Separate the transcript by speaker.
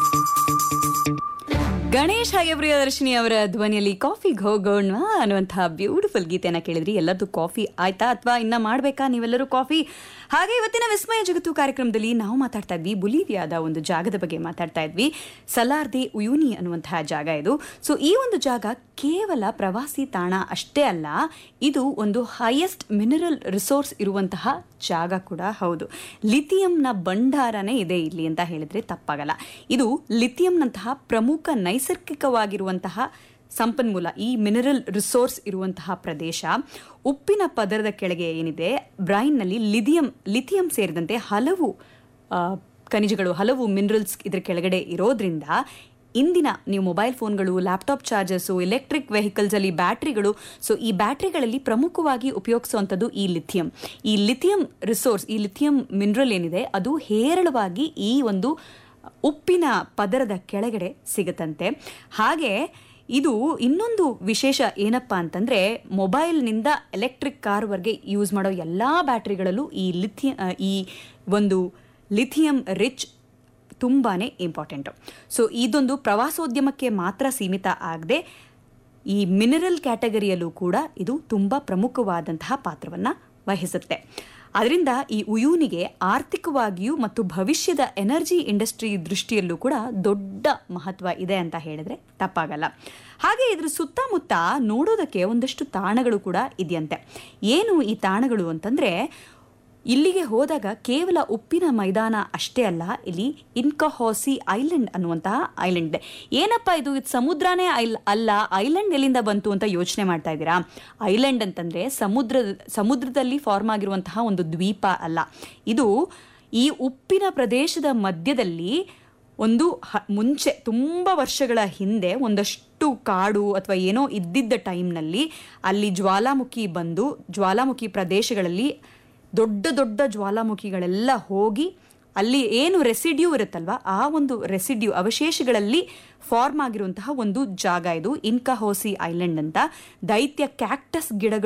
Speaker 1: ಗಣೇಶ್ ಹಾಗೆ ಪ್ರಿಯದರ್ಶಿನಿ ಅವರ ಧ್ವನಿಯಲ್ಲಿ ಕಾಫಿಗೆ ಹೋಗೋಣ ಅನ್ನುವಂತಹ ಬ್ಯೂಟಿಫುಲ್ ಗೀತೆನ ಕೇಳಿದ್ರಿ ಎಲ್ಲರದ್ದು ಕಾಫಿ ಆಯ್ತಾ ಅಥವಾ ಇನ್ನ ಮಾಡ್ಬೇಕಾ ನೀವೆಲ್ಲರೂ ಕಾಫಿ ಹಾಗೆ ಇವತ್ತಿನ ವಿಸ್ಮಯ ಜಗತ್ತು ಕಾರ್ಯಕ್ರಮದಲ್ಲಿ ನಾವು ಮಾತಾಡ್ತಾ ಇದ್ವಿ ಬುಲಿವಿಯಾದ ಒಂದು ಜಾಗದ ಬಗ್ಗೆ ಮಾತಾಡ್ತಾ ಇದ್ವಿ ಸಲಾರ್ದೆ ಉಯೂನಿ ಅನ್ನುವಂತಹ ಜಾಗ ಇದು ಸೊ ಈ ಒಂದು ಜಾಗ ಕೇವಲ ಪ್ರವಾಸಿ ತಾಣ ಅಷ್ಟೇ ಅಲ್ಲ ಇದು ಒಂದು ಹೈಯೆಸ್ಟ್ ಮಿನರಲ್ ರಿಸೋರ್ಸ್ ಇರುವಂತಹ ಜಾಗ ಕೂಡ ಹೌದು ಲಿಥಿಯಂನ ಭಂಡಾರನೇ ಇದೆ ಇಲ್ಲಿ ಅಂತ ಹೇಳಿದ್ರೆ ತಪ್ಪಾಗಲ್ಲ ಇದು ಲಿಥಿಯಂನಂತಹ ಪ್ರಮುಖ ನೈಸರ್ಗಿಕವಾಗಿರುವಂತಹ ಸಂಪನ್ಮೂಲ ಈ ಮಿನರಲ್ ರಿಸೋರ್ಸ್ ಇರುವಂತಹ ಪ್ರದೇಶ ಉಪ್ಪಿನ ಪದರದ ಕೆಳಗೆ ಏನಿದೆ ಬ್ರೈನ್ನಲ್ಲಿ ಲಿಥಿಯಂ ಲಿಥಿಯಂ ಸೇರಿದಂತೆ ಹಲವು ಆ, ಖನಿಜಗಳು ಹಲವು ಮಿನರಲ್ಸ್ ಇದ್ರ ಕೆಳಗಡೆ ಇರೋದ್ರಿಂದ ಇಂದಿನ ನೀವು ಮೊಬೈಲ್ ಫೋನ್ಗಳು ಲ್ಯಾಪ್ಟಾಪ್ ಚಾರ್ಜರ್ಸು ಎಲೆಕ್ಟ್ರಿಕ್ ವೆಹಿಕಲ್ಸಲ್ಲಿ ಬ್ಯಾಟ್ರಿಗಳು ಸೊ ಈ ಬ್ಯಾಟ್ರಿಗಳಲ್ಲಿ ಪ್ರಮುಖವಾಗಿ ಉಪಯೋಗಿಸುವಂಥದ್ದು ಈ ಲಿಥಿಯಂ ಈ ಲಿಥಿಯಂ ರಿಸೋರ್ಸ್ ಈ ಲಿಥಿಯಂ ಮಿನರಲ್ ಏನಿದೆ ಅದು ಹೇರಳವಾಗಿ ಈ ಒಂದು ಉಪ್ಪಿನ ಪದರದ ಕೆಳಗಡೆ ಸಿಗುತ್ತಂತೆ ಹಾಗೆ ಇದು ಇನ್ನೊಂದು ವಿಶೇಷ ಏನಪ್ಪ ಅಂತಂದರೆ ಮೊಬೈಲ್ನಿಂದ ಎಲೆಕ್ಟ್ರಿಕ್ ಕಾರ್ವರೆಗೆ ಯೂಸ್ ಮಾಡೋ ಎಲ್ಲ ಬ್ಯಾಟ್ರಿಗಳಲ್ಲೂ ಈ ಲಿಥಿಯ ಈ ಒಂದು ಲಿಥಿಯಂ ರಿಚ್ ತುಂಬಾ ಇಂಪಾರ್ಟೆಂಟು ಸೊ ಇದೊಂದು ಪ್ರವಾಸೋದ್ಯಮಕ್ಕೆ ಮಾತ್ರ ಸೀಮಿತ ಆಗದೆ ಈ ಮಿನರಲ್ ಕ್ಯಾಟಗರಿಯಲ್ಲೂ ಕೂಡ ಇದು ತುಂಬ ಪ್ರಮುಖವಾದಂತಹ ಪಾತ್ರವನ್ನು ವಹಿಸುತ್ತೆ ಅದರಿಂದ ಈ ಉಯೂನಿಗೆ ಆರ್ಥಿಕವಾಗಿಯೂ ಮತ್ತು ಭವಿಷ್ಯದ ಎನರ್ಜಿ ಇಂಡಸ್ಟ್ರಿ ದೃಷ್ಟಿಯಲ್ಲೂ ಕೂಡ ದೊಡ್ಡ ಮಹತ್ವ ಇದೆ ಅಂತ ಹೇಳಿದ್ರೆ ತಪ್ಪಾಗಲ್ಲ ಹಾಗೆ ಇದ್ರ ಸುತ್ತಮುತ್ತ ನೋಡೋದಕ್ಕೆ ಒಂದಷ್ಟು ತಾಣಗಳು ಕೂಡ ಇದೆಯಂತೆ ಏನು ಈ ತಾಣಗಳು ಅಂತಂದ್ರೆ ಇಲ್ಲಿಗೆ ಹೋದಾಗ ಕೇವಲ ಉಪ್ಪಿನ ಮೈದಾನ ಅಷ್ಟೇ ಅಲ್ಲ ಇಲ್ಲಿ ಇನ್ಕಹಾಸಿ ಐಲ್ಯಾಂಡ್ ಅನ್ನುವಂತಹ ಐಲ್ಯಾಂಡ್ ಇದೆ ಏನಪ್ಪ ಇದು ಇದು ಸಮುದ್ರನೇ ಐಲ್ ಅಲ್ಲ ಐಲ್ಯಾಂಡ್ ಎಲ್ಲಿಂದ ಬಂತು ಅಂತ ಯೋಚನೆ ಮಾಡ್ತಾ ಇದ್ದೀರಾ ಐಲ್ಯಾಂಡ್ ಅಂತಂದ್ರೆ ಸಮುದ್ರ ಸಮುದ್ರದಲ್ಲಿ ಫಾರ್ಮ್ ಆಗಿರುವಂತಹ ಒಂದು ದ್ವೀಪ ಅಲ್ಲ ಇದು ಈ ಉಪ್ಪಿನ ಪ್ರದೇಶದ ಮಧ್ಯದಲ್ಲಿ ಒಂದು ಹ ಮುಂಚೆ ತುಂಬ ವರ್ಷಗಳ ಹಿಂದೆ ಒಂದಷ್ಟು ಕಾಡು ಅಥವಾ ಏನೋ ಇದ್ದಿದ್ದ ಟೈಮ್ನಲ್ಲಿ ಅಲ್ಲಿ ಜ್ವಾಲಾಮುಖಿ ಬಂದು ಜ್ವಾಲಾಮುಖಿ ಪ್ರದೇಶಗಳಲ್ಲಿ ದೊಡ್ಡ ದೊಡ್ಡ ಜ್ವಾಲಾಮುಖಿಗಳೆಲ್ಲ ಹೋಗಿ ಅಲ್ಲಿ ಏನು ರೆಸಿಡ್ಯೂ ಇರುತ್ತಲ್ವ ಆ ಒಂದು ರೆಸಿಡ್ಯೂ ಅವಶೇಷಗಳಲ್ಲಿ ಫಾರ್ಮ್ ಆಗಿರುವಂತಹ ಒಂದು ಜಾಗ ಇದು ಇನ್ಕಹೋಸಿ ಐಲ್ಯಾಂಡ್ ಅಂತ ದೈತ್ಯ ಕ್ಯಾಕ್ಟಸ್ ಗಿಡಗಳು